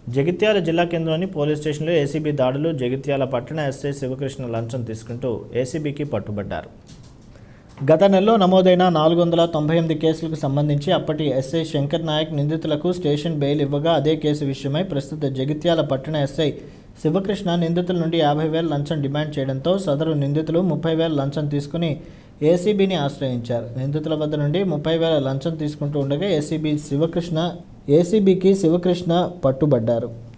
జగిత్యాల జిల్లా కేంద్రంలోని పోలీస్ స్టేషన్లో ఏసీబీ దాడులు జగిత్యాల పట్టణ ఎస్ఐ శివకృష్ణ లంచం తీసుకుంటూ ఏసీబీకి పట్టుబడ్డారు గత నెలలో నమోదైన నాలుగు వందల తొంభై ఎనిమిది కేసులకు సంబంధించి అప్పటి ఎస్ఐ శంకర్ నాయక్ నిందితులకు స్టేషన్ బెయిల్ ఇవ్వగా అదే కేసు విషయమై ప్రస్తుత జగిత్యాల పట్టణ ఎస్ఐ శివకృష్ణ నిందితుల నుండి యాభై వేల లంచం డిమాండ్ చేయడంతో సదరు నిందితులు ముప్పై వేల లంచం తీసుకుని ఏసీబీని ఆశ్రయించారు నిందితుల వద్ద నుండి ముప్పై వేల లంచం తీసుకుంటూ ఉండగా ఏసీబీ శివకృష్ణ ఏసీబీకి శివకృష్ణ పట్టుబడ్డారు